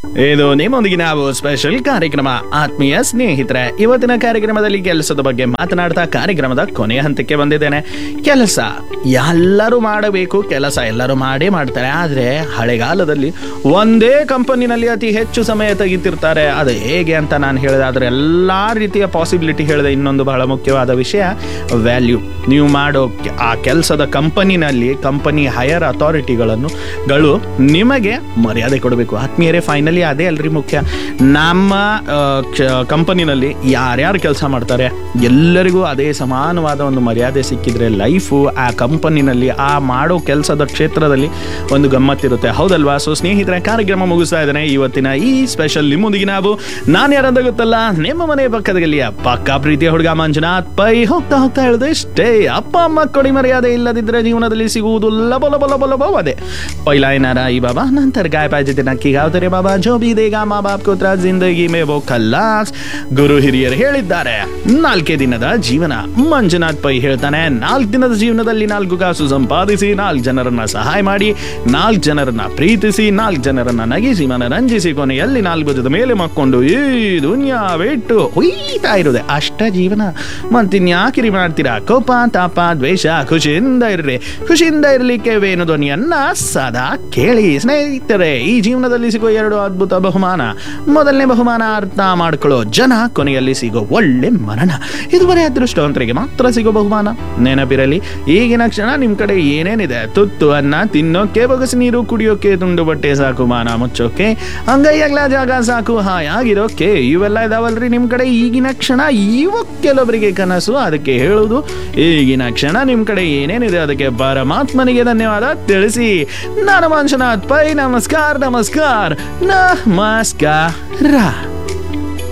ಇದು ನಿಮ್ಮೊಂದಿಗೆ ನಾವು ಸ್ಪೆಷಲ್ ಕಾರ್ಯಕ್ರಮ ಆತ್ಮೀಯ ಸ್ನೇಹಿತರೆ ಇವತ್ತಿನ ಕಾರ್ಯಕ್ರಮದಲ್ಲಿ ಕೆಲಸದ ಬಗ್ಗೆ ಮಾತನಾಡ್ತಾ ಕಾರ್ಯಕ್ರಮದ ಕೊನೆಯ ಹಂತಕ್ಕೆ ಬಂದಿದ್ದೇನೆ ಕೆಲಸ ಎಲ್ಲರೂ ಮಾಡಬೇಕು ಕೆಲಸ ಎಲ್ಲರೂ ಮಾಡೇ ಮಾಡ್ತಾರೆ ಆದರೆ ಹಳೆಗಾಲದಲ್ಲಿ ಒಂದೇ ಕಂಪನಿನಲ್ಲಿ ಅತಿ ಹೆಚ್ಚು ಸಮಯ ತೆಗಿತಿರ್ತಾರೆ ಅದು ಹೇಗೆ ಅಂತ ನಾನು ಹೇಳಿದಾದ್ರೆ ಎಲ್ಲ ರೀತಿಯ ಪಾಸಿಬಿಲಿಟಿ ಹೇಳಿದೆ ಇನ್ನೊಂದು ಬಹಳ ಮುಖ್ಯವಾದ ವಿಷಯ ವ್ಯಾಲ್ಯೂ ನೀವು ಮಾಡೋ ಕೆ- ಆ ಕೆಲಸದ ಕಂಪನಿನಲ್ಲಿ ಕಂಪನಿ ಹೈಯರ್ ಅಥಾರಿಟಿಗಳನ್ನು ಗಳು ನಿಮಗೆ ಮರ್ಯಾದೆ ಕೊಡಬೇಕು ಆತ್ಮೀಯರೇ ಫೈನಲಿ ಅದೇ ಅಲ್ರಿ ಮುಖ್ಯ ನಮ್ಮ ಕಂಪನಿನಲ್ಲಿ ಯಾರ್ಯಾರು ಕೆಲಸ ಮಾಡ್ತಾರೆ ಎಲ್ಲರಿಗೂ ಅದೇ ಸಮಾನವಾದ ಒಂದು ಮರ್ಯಾದೆ ಸಿಕ್ಕಿದ್ರೆ ಲೈಫು ಆ ಕಂಪನಿನಲ್ಲಿ ಆ ಮಾಡೋ ಕೆಲಸದ ಕ್ಷೇತ್ರದಲ್ಲಿ ಒಂದು ಗಮ್ಮತ್ತಿರುತ್ತೆ ಹೌದಲ್ವಾ ಸೊ ಸ್ನೇಹಿತರ ಕಾರ್ಯಕ್ರಮ ಮುಗಿಸ್ತಾ ಇದ್ದೇನೆ ಇವತ್ತಿನ ಈ ಸ್ಪೆಷಲ್ ನಿಮ್ಮೊಂದಿಗೆ ನಾವು ನಾನು ಯಾರಂತ ಗೊತ್ತಲ್ಲ ನಿಮ್ಮ ಮನೆ ಪಕ್ಕದಲ್ಲಿ ಪಕ್ಕ ಪ್ರೀತಿಯ ಹುಡುಗ ಮಂಜುನಾಥ್ ಪೈ ಹೋಗ್ತಾ ಹೋಗ್ತಾ ಹೇಳಿದೆ ಇಷ್ಟೇ ಅಪ್ಪ ಅಮ್ಮ ಕೊಡಿ ಮರ್ಯಾದೆ ಇಲ್ಲದಿದ್ರೆ ಜೀವನದಲ್ಲಿ ಸಿಗುವುದು ಲಬ ಲಬ ಲಬ ಲಬ ಅದೇ पहिला येणारा आई बाबा नंतर काय पाहिजे ते नक्की गाव रे बाबा जो ಬಿ ದೇಗ ಮಾ ಬಾಪ್ ಕೋತ್ರ ಜಿಂದಗಿ ಮೇ ಬೋ ಖಲ್ಲಾಸ್ ಗುರು ಹಿರಿಯರು ಹೇಳಿದ್ದಾರೆ ನಾಲ್ಕೇ ದಿನದ ಜೀವನ ಮಂಜುನಾಥ್ ಪೈ ಹೇಳ್ತಾನೆ ನಾಲ್ಕು ದಿನದ ಜೀವನದಲ್ಲಿ ನಾಲ್ಕು ಕಾಸು ಸಂಪಾದಿಸಿ ನಾಲ್ಕು ಜನರನ್ನ ಸಹಾಯ ಮಾಡಿ ನಾಲ್ಕು ಜನರನ್ನ ಪ್ರೀತಿಸಿ ನಾಲ್ಕು ಜನರನ್ನ ನಗಿಸಿ ಮನರಂಜಿಸಿ ಕೊನೆಯಲ್ಲಿ ನಾಲ್ಕು ಜೊತೆ ಮೇಲೆ ಮಕ್ಕೊಂಡು ಈ ದುನಿಯಾ ಬಿಟ್ಟು ಹುಯ್ತಾ ಇರೋದೆ ಅಷ್ಟ ಜೀವನ ಮತ್ತಿನ್ಯಾಕಿರಿ ಮಾಡ್ತೀರಾ ಕೋಪ ತಾಪ ದ್ವೇಷ ಖುಷಿಯಿಂದ ಇರ್ರಿ ಖುಷಿಯಿಂದ ಇರಲಿಕ್ಕೆ ವೇಣು ಧ್ವನಿಯನ್ನ ಸದಾ ಕೇಳಿ ಸ್ನೇಹಿತರೆ ಈ ಜೀವನದಲ್ಲಿ ಸಿಗೋ ಎರಡು ಅದ್ಭುತ ಬಹುಮಾನ ಮೊದಲನೇ ಬಹುಮಾನ ಅರ್ಥ ಮಾಡ್ಕೊಳ್ಳೋ ಜನ ಕೊನೆಯಲ್ಲಿ ಸಿಗೋ ಒಳ್ಳೆ ಮರಣ ಇದು ಬರೀ ಅದೃಷ್ಟವಂತರಿಗೆ ಮಾತ್ರ ಸಿಗೋ ಬಹುಮಾನ ನೆನಪಿರಲಿ ಈಗಿನ ಕ್ಷಣ ನಿಮ್ ಕಡೆ ಏನೇನಿದೆ ತುತ್ತು ಅನ್ನ ತಿನ್ನೋಕೆ ಬೊಗಸು ನೀರು ಕುಡಿಯೋಕೆ ತುಂಡು ಬಟ್ಟೆ ಸಾಕು ಮಾನ ಮುಚ್ಚೋಕೆ ಅಂಗೈಯಾಗ್ಲ ಜಾಗ ಸಾಕು ಹಾಯಾಗಿರೋಕೆ ಇವೆಲ್ಲ ಇದಾವಲ್ರಿ ನಿಮ್ ಕಡೆ ಈಗಿನ ಕ್ಷಣ ಇವ ಕೆಲವರಿಗೆ ಕನಸು ಅದಕ್ಕೆ ಹೇಳುವುದು ಈಗಿನ ಕ್ಷಣ ನಿಮ್ ಕಡೆ ಏನೇನಿದೆ ಅದಕ್ಕೆ ಪರಮಾತ್ಮನಿಗೆ ಧನ್ಯವಾದ ತಿಳಿಸಿ ನಾನು ಮಂಜುನಾಥ್ ಪೈ ನಮಸ್ಕಾರ ನಮಸ್ಕಾರ ನಮಸ್ಕಾರ